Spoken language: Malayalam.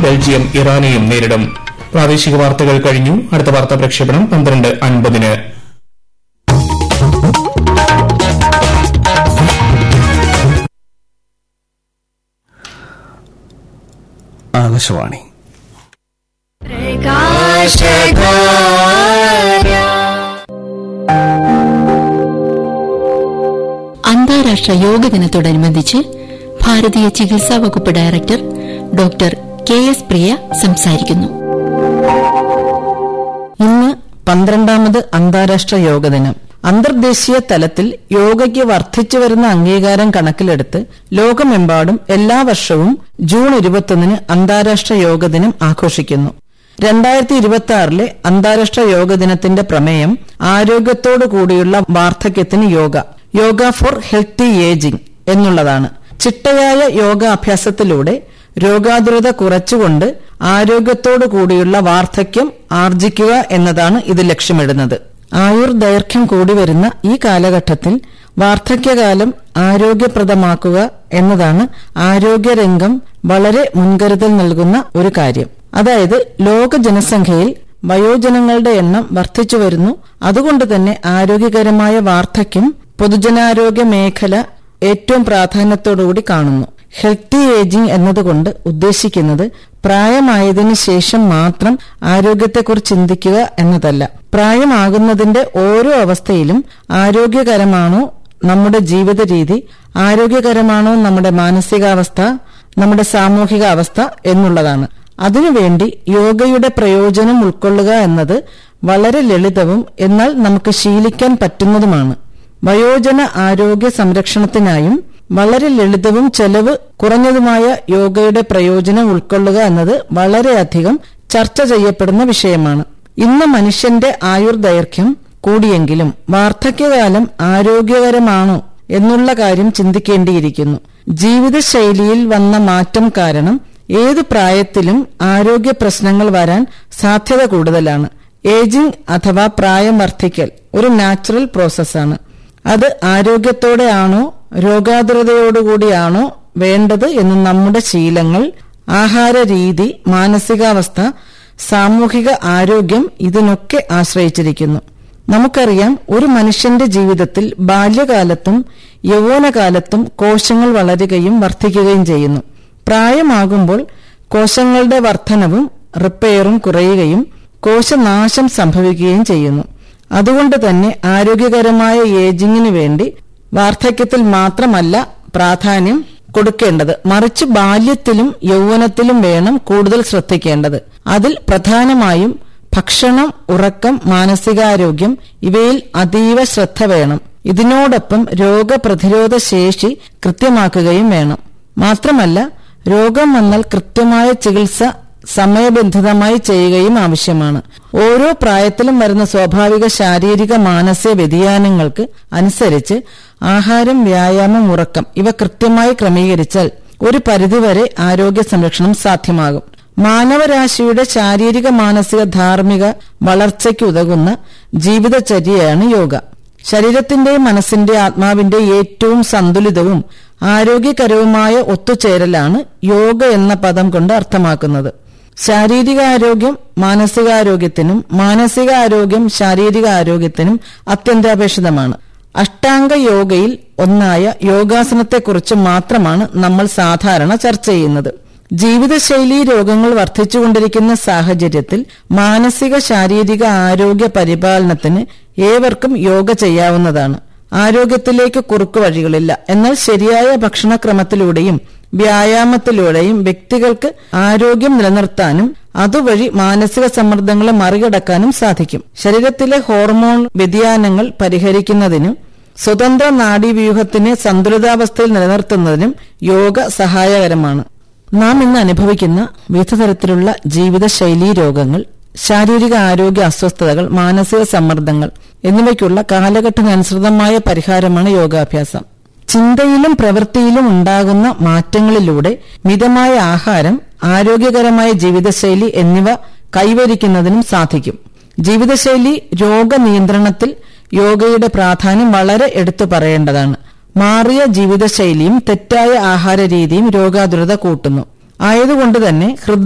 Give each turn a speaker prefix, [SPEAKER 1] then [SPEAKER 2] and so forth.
[SPEAKER 1] ബെൽജിയം ഇറാനെയും നേരിടും പ്രാദേശിക വാർത്തകൾ കഴിഞ്ഞു അടുത്ത വാർത്താ പ്രക്ഷേപണം പന്ത്രണ്ട് അൻപതിന്
[SPEAKER 2] ആകാശവാണി
[SPEAKER 3] അന്താരാഷ്ട്ര യോഗ ദിനത്തോടനുബന്ധിച്ച് ഭാരതീയ ചികിത്സാ വകുപ്പ് director doctor K S Priya സംസാരിക്കുന്നു
[SPEAKER 4] ഇന്ന് പന്ത്രണ്ടാമത് അന്താരാഷ്ട്ര യോഗ ദിനം അന്തർദേശീയ തലത്തിൽ യോഗയ്ക്ക് വർദ്ധിച്ചു വരുന്ന അംഗീകാരം കണക്കിലെടുത്ത് ലോകമെമ്പാടും എല്ലാ വർഷവും ജൂൺ ഇരുപത്തൊന്നിന് അന്താരാഷ്ട്ര യോഗ ദിനം ആഘോഷിക്കുന്നു രണ്ടായിരത്തി ഇരുപത്തി ആറിലെ അന്താരാഷ്ട്ര യോഗ ദിനത്തിന്റെ പ്രമേയം ആരോഗ്യത്തോടു കൂടിയുള്ള വാർദ്ധക്യത്തിന് yoga yoga for healthy ageing എന്നുള്ളതാണ് ചിട്ടയായ യോഗാഭ്യാസത്തിലൂടെ രോഗാതുരത കുറച്ചുകൊണ്ട് ആരോഗ്യത്തോടു കൂടിയുള്ള വാർദ്ധക്യം ആർജിക്കുക എന്നതാണ് ഇത് ലക്ഷ്യമിടുന്നത് ആയുർ ദൈർഘ്യം കൂടി വരുന്ന ഈ കാലഘട്ടത്തിൽ വാർദ്ധക്യകാലം ആരോഗ്യപ്രദമാക്കുക എന്നതാണ് ആരോഗ്യരംഗം വളരെ മുൻകരുതൽ നൽകുന്ന ഒരു കാര്യം അതായത് ലോക ജനസംഖ്യയിൽ വയോജനങ്ങളുടെ എണ്ണം വർദ്ധിച്ചു വരുന്നു അതുകൊണ്ട് തന്നെ ആരോഗ്യകരമായ വാർദ്ധക്യം പൊതുജനാരോഗ്യ മേഖല ഏറ്റവും പ്രാധാന്യത്തോടുകൂടി കാണുന്നു ഹെൽത്തി ഏജിംഗ് എന്നതുകൊണ്ട് ഉദ്ദേശിക്കുന്നത് പ്രായമായതിനു ശേഷം മാത്രം ആരോഗ്യത്തെക്കുറിച്ച് ചിന്തിക്കുക എന്നതല്ല പ്രായമാകുന്നതിന്റെ ഓരോ അവസ്ഥയിലും ആരോഗ്യകരമാണോ നമ്മുടെ ജീവിത രീതി ആരോഗ്യകരമാണോ നമ്മുടെ മാനസികാവസ്ഥ നമ്മുടെ സാമൂഹിക അവസ്ഥ എന്നുള്ളതാണ് അതിനുവേണ്ടി യോഗയുടെ പ്രയോജനം ഉൾക്കൊള്ളുക എന്നത് വളരെ ലളിതവും എന്നാൽ നമുക്ക് ശീലിക്കാൻ പറ്റുന്നതുമാണ് വയോജന ആരോഗ്യ സംരക്ഷണത്തിനായും വളരെ ലളിതവും ചെലവ് കുറഞ്ഞതുമായ യോഗയുടെ പ്രയോജനം ഉൾക്കൊള്ളുക എന്നത് വളരെയധികം ചർച്ച ചെയ്യപ്പെടുന്ന വിഷയമാണ് ഇന്ന് മനുഷ്യന്റെ ആയുർദൈർഘ്യം കൂടിയെങ്കിലും വാർദ്ധക്യകാലം ആരോഗ്യകരമാണോ എന്നുള്ള കാര്യം ചിന്തിക്കേണ്ടിയിരിക്കുന്നു ജീവിതശൈലിയിൽ വന്ന മാറ്റം കാരണം ഏതു പ്രായത്തിലും ആരോഗ്യ പ്രശ്നങ്ങൾ വരാൻ സാധ്യത കൂടുതലാണ് ഏജിംഗ് അഥവാ പ്രായം വർദ്ധിക്കൽ ഒരു നാച്ചുറൽ പ്രോസസ്സാണ് അത് ആരോഗ്യത്തോടെയാണോ രോഗാതുരതയോടുകൂടിയാണോ വേണ്ടത് എന്ന് നമ്മുടെ ശീലങ്ങൾ ആഹാര രീതി മാനസികാവസ്ഥ സാമൂഹിക ആരോഗ്യം ഇതിനൊക്കെ ആശ്രയിച്ചിരിക്കുന്നു നമുക്കറിയാം ഒരു മനുഷ്യന്റെ ജീവിതത്തിൽ ബാല്യകാലത്തും യൗവനകാലത്തും കോശങ്ങൾ വളരുകയും വർദ്ധിക്കുകയും ചെയ്യുന്നു പ്രായമാകുമ്പോൾ കോശങ്ങളുടെ വർധനവും റിപ്പയറും കുറയുകയും കോശനാശം സംഭവിക്കുകയും ചെയ്യുന്നു അതുകൊണ്ട് തന്നെ ആരോഗ്യകരമായ ഏജിങ്ങിനു വേണ്ടി വാർദ്ധക്യത്തിൽ മാത്രമല്ല പ്രാധാന്യം കൊടുക്കേണ്ടത് മറിച്ച് ബാല്യത്തിലും യൗവനത്തിലും വേണം കൂടുതൽ ശ്രദ്ധിക്കേണ്ടത് അതിൽ പ്രധാനമായും ഭക്ഷണം ഉറക്കം മാനസികാരോഗ്യം ഇവയിൽ അതീവ ശ്രദ്ധ വേണം ഇതിനോടൊപ്പം രോഗപ്രതിരോധ ശേഷി കൃത്യമാക്കുകയും വേണം മാത്രമല്ല രോഗം വന്നാൽ കൃത്യമായ ചികിത്സ സമയബന്ധിതമായി ചെയ്യുകയും ആവശ്യമാണ് ഓരോ പ്രായത്തിലും വരുന്ന സ്വാഭാവിക ശാരീരിക മാനസിക വ്യതിയാനങ്ങൾക്ക് അനുസരിച്ച് ആഹാരം വ്യായാമം ഉറക്കം ഇവ കൃത്യമായി ക്രമീകരിച്ചാൽ ഒരു പരിധിവരെ ആരോഗ്യ സംരക്ഷണം സാധ്യമാകും മാനവരാശിയുടെ ശാരീരിക മാനസിക ധാർമ്മിക വളർച്ചയ്ക്ക് ഉതകുന്ന ജീവിതചര്യയാണ് യോഗ ശരീരത്തിന്റെയും മനസ്സിന്റെ ആത്മാവിന്റെ ഏറ്റവും സന്തുലിതവും ആരോഗ്യകരവുമായ ഒത്തുചേരലാണ് യോഗ എന്ന പദം കൊണ്ട് അർത്ഥമാക്കുന്നത് ശാരീരികാരോഗ്യം മാനസികാരോഗ്യത്തിനും മാനസികാരോഗ്യം ശാരീരിക ആരോഗ്യത്തിനും അത്യന്താപേക്ഷിതമാണ് അഷ്ടാംഗ യോഗയിൽ ഒന്നായ യോഗാസനത്തെക്കുറിച്ച് മാത്രമാണ് നമ്മൾ സാധാരണ ചർച്ച ചെയ്യുന്നത് ജീവിതശൈലീ രോഗങ്ങൾ വർദ്ധിച്ചുകൊണ്ടിരിക്കുന്ന സാഹചര്യത്തിൽ മാനസിക ശാരീരിക ആരോഗ്യ പരിപാലനത്തിന് ഏവർക്കും യോഗ ചെയ്യാവുന്നതാണ് ആരോഗ്യത്തിലേക്ക് കുറുക്കു വഴികളില്ല എന്നാൽ ശരിയായ ഭക്ഷണക്രമത്തിലൂടെയും വ്യായാമത്തിലൂടെയും വ്യക്തികൾക്ക് ആരോഗ്യം നിലനിർത്താനും അതുവഴി മാനസിക സമ്മർദ്ദങ്ങളെ മറികടക്കാനും സാധിക്കും ശരീരത്തിലെ ഹോർമോൺ വ്യതിയാനങ്ങൾ പരിഹരിക്കുന്നതിനും സ്വതന്ത്ര നാഡീവ്യൂഹത്തിനെ സന്തുലിതാവസ്ഥയിൽ നിലനിർത്തുന്നതിനും യോഗ സഹായകരമാണ് നാം ഇന്ന് അനുഭവിക്കുന്ന വിവിധ തരത്തിലുള്ള ജീവിതശൈലീ രോഗങ്ങൾ ശാരീരിക ആരോഗ്യ അസ്വസ്ഥതകൾ മാനസിക സമ്മർദ്ദങ്ങൾ എന്നിവയ്ക്കുള്ള കാലഘട്ടത്തിനനുസൃതമായ പരിഹാരമാണ് യോഗാഭ്യാസം ചിന്തയിലും പ്രവൃത്തിയിലും ഉണ്ടാകുന്ന മാറ്റങ്ങളിലൂടെ മിതമായ ആഹാരം ആരോഗ്യകരമായ ജീവിതശൈലി എന്നിവ കൈവരിക്കുന്നതിനും സാധിക്കും ജീവിതശൈലി രോഗനിയന്ത്രണത്തിൽ യോഗയുടെ പ്രാധാന്യം വളരെ എടുത്തു പറയേണ്ടതാണ് മാറിയ ജീവിതശൈലിയും തെറ്റായ ആഹാര രീതിയും രോഗാതുരത കൂട്ടുന്നു ആയതുകൊണ്ട് തന്നെ